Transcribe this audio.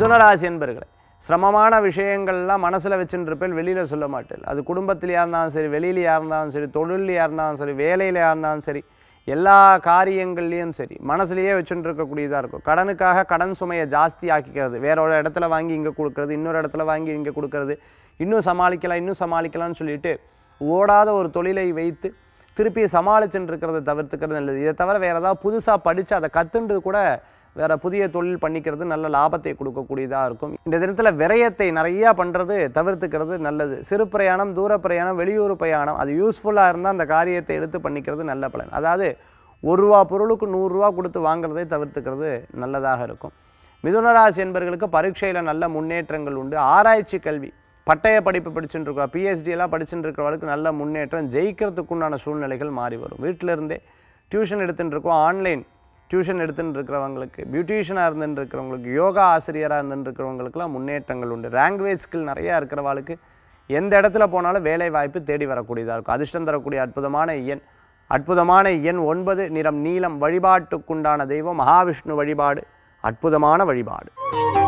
மிதுனராசி என்பர்களே சிரமமான விஷயங்கள்லாம் மனசில் வச்சுருப்பேன் வெளியில் சொல்ல மாட்டேன் அது குடும்பத்திலையா இருந்தாலும் சரி வெளியிலையா இருந்தாலும் சரி தொழிலையா இருந்தாலும் சரி வேலையிலையா இருந்தாலும் சரி எல்லா காரியங்கள்லேயும் சரி மனசுலையே வச்சுட்டு இருக்கக்கூடியதாக இருக்கும் கடனுக்காக கடன் சுமையை ஜாஸ்தி ஆக்கிக்கிறது வேற ஒரு இடத்துல வாங்கி இங்கே கொடுக்கறது இன்னொரு இடத்துல வாங்கி இங்கே கொடுக்கறது இன்னும் சமாளிக்கலாம் இன்னும் சமாளிக்கலாம்னு சொல்லிட்டு ஓடாத ஒரு தொழிலை வைத்து திருப்பி சமாளிச்சுட்டு இருக்கிறத தவிர்த்துக்கிறது நல்லது இதை தவிர வேறு ஏதாவது புதுசாக படித்து அதை கற்றுன்றது கூட வேற புதிய தொழில் பண்ணிக்கிறது நல்ல லாபத்தை கொடுக்கக்கூடியதாக இருக்கும் இந்த தினத்தில் விரயத்தை நிறையா பண்ணுறது தவிர்த்துக்கிறது நல்லது சிறு பிரயாணம் தூர பிரயாணம் வெளியூர் பிரயாணம் அது யூஸ்ஃபுல்லாக இருந்தால் அந்த காரியத்தை எடுத்து பண்ணிக்கிறது நல்ல பலன் அதாவது ஒரு ரூபா பொருளுக்கு நூறுரூவா கொடுத்து வாங்குறதை தவிர்த்துக்கிறது நல்லதாக இருக்கும் மிதுனராசி என்பவர்களுக்கு பரீட்சையில் நல்ல முன்னேற்றங்கள் உண்டு ஆராய்ச்சி கல்வி பட்டய படிப்பு படிச்சுட்டு இருக்கா பிஹெச்டி எல்லாம் படிச்சுட்டு இருக்கிறவங்களுக்கு நல்ல முன்னேற்றம் ஜெயிக்கிறதுக்குண்டான சூழ்நிலைகள் மாறி வரும் வீட்டில இருந்தே டியூஷன் எடுத்துட்டு இருக்கோம் ஆன்லைன் டியூஷன் எடுத்துட்டு இருக்கிறவங்களுக்கு பியூட்டிஷியனாக இருந்துட்டு இருக்கிறவங்களுக்கு யோகா ஆசிரியராக இருந்துட்டு இருக்கிறவங்களுக்குலாம் முன்னேற்றங்கள் உண்டு லாங்குவேஜ் ஸ்கில் நிறையா இருக்கிறவாளுக்கு எந்த இடத்துல போனாலும் வேலை வாய்ப்பு தேடி வரக்கூடியதாக இருக்கும் அதிர்ஷ்டம் தரக்கூடிய அற்புதமான எண் அற்புதமான எண் ஒன்பது நிறம் நீலம் வழிபாட்டுக்குண்டான தெய்வம் மகாவிஷ்ணு வழிபாடு அற்புதமான வழிபாடு